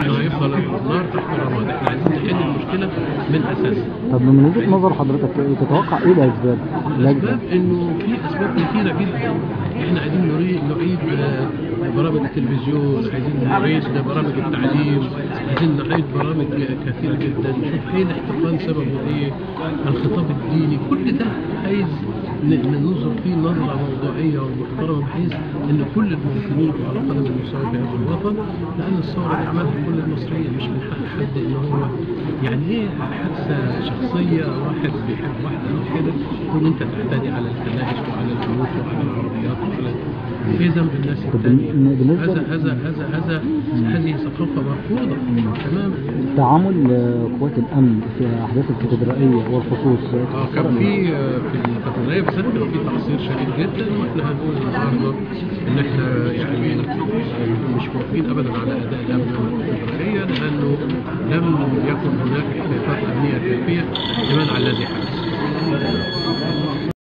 انه هيفضل النار تحت الرماد احنا عايزين نحل المشكله من اساسها طب من وجهة نظر حضرتك إيه؟ تتوقع ايه الاسباب؟ الاسباب الأجدى؟ انه في اسباب كثيره جدا احنا عايزين نريد نعيد آه، برامج التلفزيون عايزين نعيد برامج التعليم عايزين نعيد برامج كثيره جدا نشوف ايه الاحتقان سببه ايه الخطاب الديني كل ده عايز ن- ننظر فيه نظره موضوعيه ومحترمه بحيث ان كل المواطنين يبقوا على قدم المساواه في هذا الوطن لان الثوره دي عملها كل المصريين مش من حق حد ان هو يعني ايه حادثه شخصيه واحد بيحب واحده او كده تقول انت تعتدي على الكنائس وعلى البيوت وعلى العربيات وعلى في ذنب الناس طب الثانيه بالنسبة هذا هذا هذا هذا هذه ثقافه مرفوضه تماما تعامل آه، قوات الامن في احداث الكاتدرائيه والخصوص اه كان في آه، في الكاتدرائيه بالذات كان في تقصير شديد جدا واحنا هنقول النهارده ان احنا يعني آه، مش موافقين ابدا على اداء الامن الكاتدرائيه لانه لم يكن هناك احتياطات امنيه كافيه لمنع الذي حدث